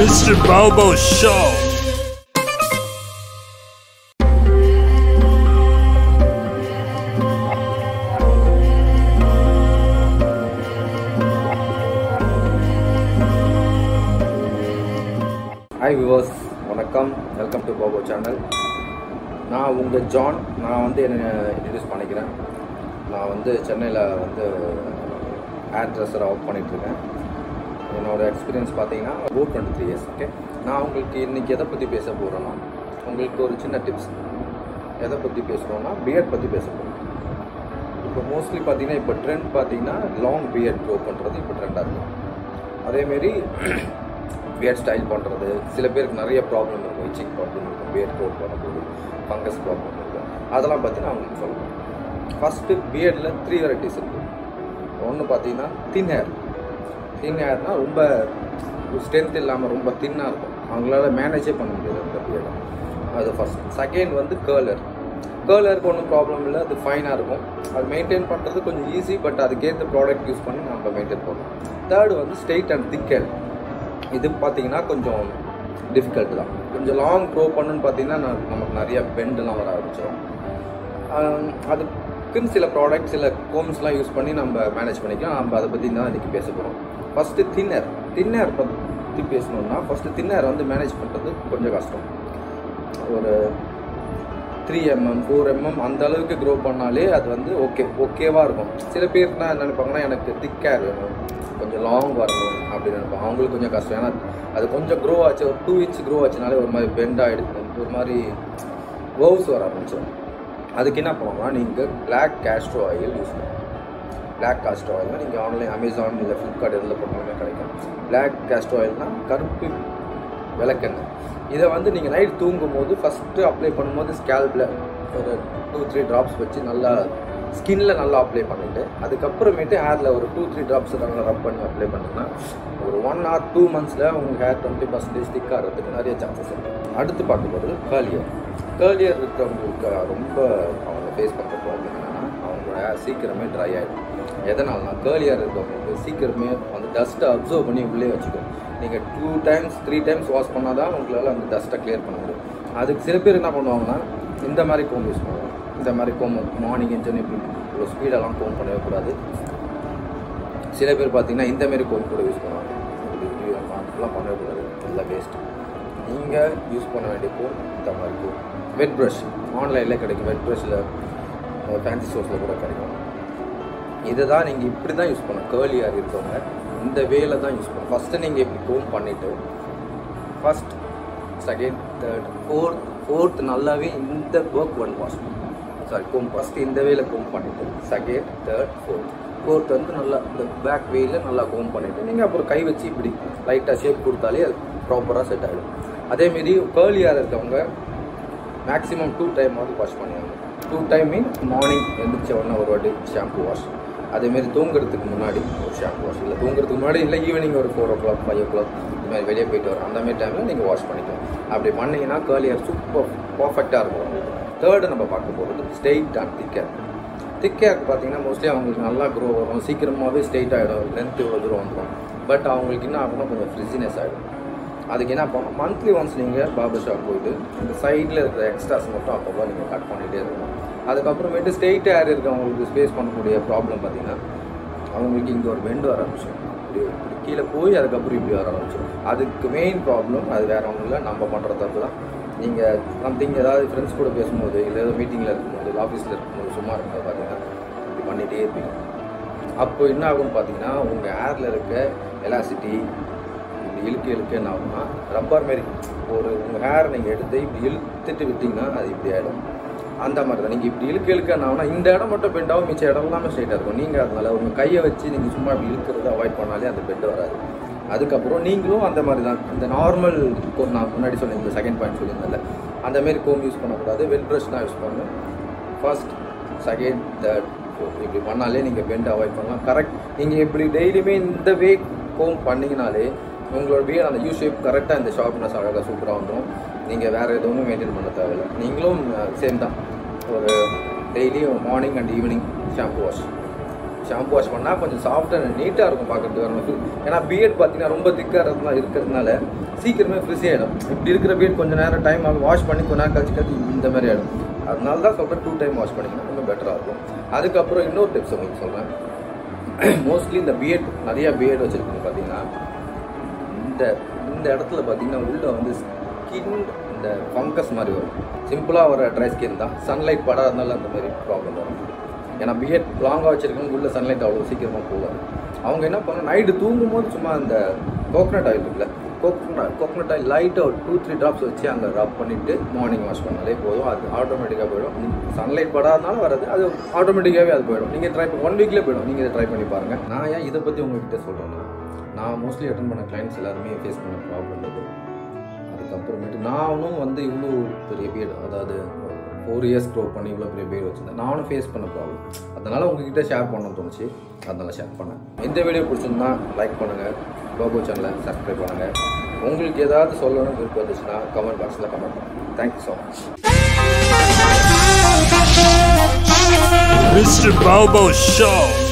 Mr. Bobo Show. Hi viewers வணக்கம் welcome to Bobo channel நான் உங்கள் ஜான் நான் வந்து என்னை இன்ட்ரடியூஸ் பண்ணிக்கிறேன் நான் வந்து சென்னையில் வந்து ஹேர் ட்ரெஸ்ஸர் ஒர்க் பண்ணிகிட்ருக்கேன் என்னோடய எக்ஸ்பீரியன்ஸ் பார்த்தீங்கன்னா ஓ டுவெண்ட்டி த்ரீ இயர்ஸ் ஓகே நான் உங்களுக்கு இன்றைக்கி எதை பற்றி பேச போகிறேன்னா உங்களுக்கு ஒரு சின்ன டிப்ஸ் எதை பற்றி பேசுகிறோன்னா பியர்ட் பற்றி பேச போகிறோம் இப்போ மோஸ்ட்லி பார்த்தீங்கன்னா இப்போ ட்ரெண்ட் பார்த்தீங்கன்னா லாங் பியர்ட் க்ரோ பண்ணுறது இப்போ ட்ரெண்டாக இருக்கும் அதேமாரி பியர்ட் ஸ்டைல் பண்ணுறது சில பேருக்கு நிறைய ப்ராப்ளம் இருக்கும் இச்சிங் ப்ராப்ளம் இருக்கும் பியர்ட் க்ரோ பண்ணும்போது ஃபங்கஸ் ப்ராப்ளம் இருக்கும் அதெல்லாம் பற்றி நான் உங்களுக்கு சொல்லுவேன் ஃபஸ்ட்டு பியர்டில் த்ரீ வெரைட்டிஸ் இருக்குது ஒன்று பார்த்தீங்கன்னா தின் ஹேர் தின் ஹேர்னால் ரொம்ப ஸ்ட்ரென்த் இல்லாமல் ரொம்ப தின்னாக இருக்கும் அவங்களால மேனேஜே பண்ண முடியாது அந்த பியர்டை அது ஃபஸ்ட் செகண்ட் வந்து கேர்லர் கேர்லருக்கு ஒன்றும் ப்ராப்ளம் இல்லை அது ஃபைனாக இருக்கும் அது மெயின்டைன் பண்ணுறது கொஞ்சம் ஈஸி பட் அதுக்கேற்ற ப்ராடக்ட் யூஸ் பண்ணி நம்ம மெயின்டைன் பண்ணணும் தேர்டு வந்து ஸ்ட்ரெயிட் அண்ட் திக் ஹேர் இது பார்த்தீங்கன்னா கொஞ்சம் டிஃபிகல்ட் தான் கொஞ்சம் லாங் ப்ரோ பண்ணுன்னு பார்த்தீங்கன்னா ந- நமக்கு நிறைய பெண்டெல்லாம் வர ஆரம்பிச்சிடும் அதுக்குன்னு சில ப்ராடக்ட் சில கோம்ஸ்லாம் யூஸ் பண்ணி நம்ம மேனேஜ் பண்ணிக்கலாம் நம்ம அதை பற்றி தான் இன்றைக்கி பேச போகிறோம் ஃபஸ்ட்டு தின்னர் தின்னர் பற்றி பேசணுன்னா ஃபஸ்ட்டு தின்னர் வந்து மேனேஜ் பண்ணுறது கொஞ்சம் கஷ்டம் ஒரு த்ரீ எம்எம் ஃபோர் எம்எம் அந்த அளவுக்கு க்ரோ பண்ணாலே அது வந்து ஓகே ஓகேவாக இருக்கும் சில பேர் என்ன நினைப்பாங்கன்னா எனக்கு திக்காக வேணும் கொஞ்சம் லாங் வரணும் அப்படின்னு நினைப்பாங்க அவங்களுக்கு கொஞ்சம் கஷ்டம் ஏன்னா அது கொஞ்சம் க்ரோ ஆச்சு ஒரு டூ இன்ச் க்ரோ ஆச்சுனாலே ஒரு மாதிரி பெண்ட் ஆகிடுது ஒரு மாதிரி வோவ்ஸ் வர ஆரம்பிச்சிடும் அதுக்கு என்ன பண்ணணும்னா நீங்கள் பிளாக் கேஸ்ட்ரோ ஆயில் யூஸ் பண்ணணும் பிளாக் காஸ்டர் ஆயில்னா நீங்கள் ஆன்லைன் அமேசான் இல்லை ஃப்ளிப்கார்ட் எதில் போட்டாலுமே கிடைக்கும் பிளாக் காஸ்டர் ஆயில்னா கருப்பு விளக்கெண்ணெய் இதை வந்து நீங்கள் நைட் தூங்கும் போது ஃபஸ்ட்டு அப்ளை பண்ணும்போது ஸ்கேல்பில் ஒரு டூ த்ரீ ட்ராப்ஸ் வச்சு நல்லா ஸ்கின்ல நல்லா அப்ளை பண்ணிவிட்டு அதுக்கப்புறமேட்டு ஹேரில் ஒரு டூ த்ரீ ட்ராப்ஸ் நல்லா ரப் பண்ணி அப்ளை பண்ணிங்கன்னா ஒரு ஒன் ஆர் டூ மந்த்ஸில் உங்கள் ஹேர் டுவெண்ட்டி பர்சன்டேஜ் திக் ஆகிறதுக்கு நிறைய சான்சஸ் இருக்குது அடுத்து பார்க்க போகிறது கேர்லியர் கேர்லியர் இருக்கிறவங்களுக்கு ரொம்ப அவங்க ஃபேஸ் பண்ணுற ப்ராப்ளம் என்னென்னா அவங்களோட hair சீக்கிரமே ட்ரை ஆகிடும் எதனால்னா கேர்லியர் இருக்கவங்களுக்கு சீக்கிரமே அந்த டஸ்ட்டை அப்சர்வ் பண்ணி உள்ளே வச்சுக்கும் நீங்கள் two times three times wash பண்ணால் தான் உங்களால் அந்த டஸ்ட்டை கிளியர் பண்ண முடியும் அதுக்கு சில பேர் என்ன பண்ணுவாங்கன்னா இந்த மாதிரி கோம் யூஸ் பண்ணுவாங்க இந்த மாதிரி கோம் மார்னிங் எஞ்சோன்னு இப்படி இவ்வளோ ஸ்பீடெல்லாம் கோம் பண்ணவே கூடாது சில பேர் பார்த்தீங்கன்னா இந்த மாதிரி கோம் கூட யூஸ் பண்ணுவாங்க இப்படி இப்படி அப்படிலாம் பண்ணவே கூடாது எல்லாம் வேஸ்ட் நீங்கள் யூஸ் பண்ண வேண்டிய கோம் இந்த மாதிரி கோம் வெட் ப்ரஷ் ஆன்லைனில் கிடைக்கும் வெட் ப்ரஷ்ஷில் ஃபேன்சி ஸ்டோர்ஸில் கூட கிடைக்கும் இதை தான் நீங்கள் இப்படி தான் யூஸ் பண்ணணும் கேர்லியாக இருக்கவங்க இந்த வேல தான் யூஸ் பண்ணணும் ஃபஸ்ட்டு நீங்கள் இப்படி கோம் பண்ணிவிட்டு first second third fourth fourth நல்லாவே இந்த work one wash sorry comb first இந்த வேல கோம் பண்ணிவிட்டு செகண்ட் தேர்ட் ஃபோர்த் ஃபோர்த் வந்து நல்லா இந்த பேக் வேல நல்லா கோம் பண்ணிவிட்டு நீங்கள் அப்புறம் கை வச்சு இப்படி லைட்டாக ஷேப் கொடுத்தாலே அது ப்ராப்பராக செட் ஆகிடும் அதேமாரி கேர்லியாக இருக்கவங்க மேக்ஸிமம் டூ டைம் வந்து வாஷ் பண்ணுவாங்க டூ டைம் மீன் மார்னிங் எழுந்திரிச்ச உடனே ஒரு வாட்டி ஷாம்பு வாஷ் அதேமாரி தூங்குறதுக்கு முன்னாடி ஒரு ஷாம்பு வாஷ் இல்லை தூங்குறதுக்கு முன்னாடி இல்லை ஈவினிங் ஒரு four o'clock five o'clock இந்த மாதிரி வெளியே போயிட்டு வரும் அந்த மாதிரி டைமில் நீங்கள் வாஷ் பண்ணிக்கலாம் அப்படி பண்ணீங்கன்னா கேர்லியர் சூப்பர் பர்ஃபெக்டாக இருக்கும் உங்களுக்கு தேர்டு நம்ம பார்க்க போகிறது ஸ்ட்ரெயிட் அண்ட் திக்கர் திக்கேருக்கு பார்த்தீங்கன்னா மோஸ்ட்லி அவங்களுக்கு நல்லா க்ரோ வரும் சீக்கிரமாகவே ஸ்ட்ரெயிட் ஆகிடும் லென்த் இவ்வளோ தூரம் வந்துடும் பட் அவங்களுக்கு என்ன ஆகும்னா கொஞ்சம் ஃப்ரிஸினஸ் ஆகிடும் அதுக்கு என்ன பண்ணணும் மந்த்லி ஒன்ஸ் நீங்கள் பார்பர் ஷாப் போயிட்டு இந்த சைடில் இருக்கிற எக்ஸ்ட்ராஸ் மட்டும் அப்பப்போ நீங்கள் கட் பண்ணிகிட்டே இருக்கணும் அதுக்கப்புறமேட்டு ஸ்ட்ரெயிட் ஹேர் இருக்கவங்களுக்கு ஸ்பேஸ் பண்ணக்கூடிய ப்ராப்ளம் பார்த்தீங்கன்னா அவங்களுக்கு இங்கே ஒரு பெண்டு வர ஆரம்பிச்சிடும் இப்படி இப்படி கீழே போய் அதுக்கப்புறம் இப்படி வர ஆரம்பிச்சிடும் அதுக்கு மெயின் ப்ராப்ளம் அது வேற ஒன்றும் இல்லை நம்ம பண்ணுற தப்பு தான் நீங்கள் சம்திங் ஏதாவது ஃப்ரெண்ட்ஸ் கூட பேசும்போது இல்லை ஏதோ மீட்டிங்கில் இருக்கும்போது இல்லை ஆஃபீஸில் இருக்கும்போது சும்மா இருக்கும்போது பார்த்தீங்கன்னா இப்படி பண்ணிகிட்டே இருப்பீங்க அப்போ என்ன ஆகும்னு பார்த்தீங்கன்னா உங்கள் ஹேரில் இருக்க எலாசிட்டி இப்படி இழுக்க இழுக்க என்ன ஆகும்னா ரப்பர் மாரி ஒரு உங்கள் ஹேர் நீங்கள் எடுத்து இப்படி இழுத்துட்டு விட்டிங்கன்னா அது இப்படி ஆகிடும் அந்த மாதிரி தான் நீங்கள் இப்படி இழுக்க இழுக்க என்ன ஆகும்னா இந்த இடம் மட்டும் பெண்ட் ஆகும் மிச்ச இடம் எல்லாமே ஸ்ட்ரைட்டாக இருக்கும் நீங்கள் அதனால உங்கள் கையை வச்சு நீங்கள் சும்மா இப்படி இழுக்கிறத அவாய்ட் பண்ணாலே அந்த பெண்ட் வராது அதுக்கப்புறம் நீங்களும் அந்த மாதிரி தான் இந்த நார்மல் கோம் நான் முன்னாடி சொன்னேன் இந்த செகண்ட் பாயிண்ட் சொல்லியிருந்தேன்ல அந்த மாரி கோம் யூஸ் பண்ணக்கூடாது வெல் ப்ரஷ் தான் யூஸ் பண்ணணும் ஃபர்ஸ்ட் செகண்ட் தேர்ட் ஃபோர்த் இப்படி பண்ணாலே நீங்கள் பெண்ட் அவாய்ட் பண்ணலாம் கரெக்ட் நீங்கள் இப்படி டெய்லியுமே இந்த வே கோம் பண்ணிங்கனாலே உங்களோட பியர் அந்த யூ ஷேப் கரெக்டாக இந்த ஷார்ப்னஸ் அழகாக சூப்பராக வந்துடும் நீங்கள் வேறு எதுவும் மெயின்டைன் பண்ண தேவையில்லை நீங்களும் சேம் தான் ஒரு டெய்லியும் morning and evening shampoo wash shampoo wash பண்ணால் கொஞ்சம் சாஃப்டாக நீட்டாக இருக்கும் பார்க்கறதுக்கு வரணும் ஏன்னா பிஎட் பார்த்தீங்கன்னா ரொம்ப திக்காக இருக்கிறதுனால இருக்கிறதுனால சீக்கிரமே ஃப்ரிஸ் ஆகிடும் இப்படி இருக்கிற பிஎட் கொஞ்சம் நேரம் டைம் ஆகும் வாஷ் பண்ணி கொஞ்ச நேரம் கழிச்சு கழிச்சு இந்த மாதிரி ஆகிடும் அதனால தான் சொல்கிறேன் டூ டைம் வாஷ் பண்ணிங்கன்னா ரொம்ப பெட்டராக இருக்கும் அதுக்கப்புறம் இன்னொரு டிப்ஸ் உங்களுக்கு சொல்கிறேன் மோஸ்ட்லி இந்த பிஎட் நிறைய பிஎட் வச்சுருக்கீங்க பார்த்தீங்கன்னா இந்த இந்த இடத்துல பார்த்தீங்கன்னா உள்ள வந்து ஸ்கின் இந்த ஃபங்கஸ் மாதிரி வரும் சிம்பிளாக வர ட்ரை ஸ்கின் தான் சன்லைட் படாதனால அந்த மாதிரி ப்ராப்ளம் வரும் ஏன்னா பிஎட் லாங்காக வச்சிருக்கவங்க உள்ள சன்லைட் அவ்வளோ சீக்கிரமாக போகாது அவங்க என்ன பண்ணணும் நைட்டு தூங்கும்போது சும்மா இந்த கோகனட் ஆயில் இருக்குல்ல கோகனட் கோகனட் ஆயில் லைட்டாக ஒரு டூ த்ரீ ட்ராப்ஸ் வச்சு அங்கே ரப் பண்ணிவிட்டு மார்னிங் வாஷ் பண்ணாலே போதும் அது ஆட்டோமேட்டிக்காக போயிடும் சன்லைட் படாதனால வராது அது ஆட்டோமேட்டிக்காகவே அது போயிடும் நீங்கள் ட்ரை ஒன் வீக்லேயே போயிடும் நீங்கள் இதை ட்ரை பண்ணி பாருங்கள் நான் ஏன் இதை பற்றி உங்ககிட்ட சொல்கிறேன்னா நான் மோஸ்ட்லி அட்டன் பண்ண கிளைண்ட்ஸ் எல்லாருமே ஃபேஸ் பண்ண ப்ராப்ளம் இது அதுக்கப்புறமேட்டு நானும் வந்து இவ்வளோ பெரிய பீரியட் அதாவது ஃபோர் இயர்ஸ் க்ரோ பண்ணி இவ்வளோ பெரிய பீரியட் வச்சுருந்தேன் நானும் ஃபேஸ் பண்ண ப்ராப்ளம் அதனால் உங்ககிட்ட ஷேர் பண்ண தோணுச்சு அதனால் ஷேர் பண்ணேன் இந்த வீடியோ பிடிச்சிருந்தா லைக் பண்ணுங்கள் கோபோ சேனலை சப்ஸ்கிரைப் பண்ணுங்கள் உங்களுக்கு ஏதாவது சொல்லணும்னு விருப்பம் இருந்துச்சுன்னா கமெண்ட் பாக்ஸில் கமெண்ட் பண்ணுங்கள் thank you so much Mr. Bobo Show.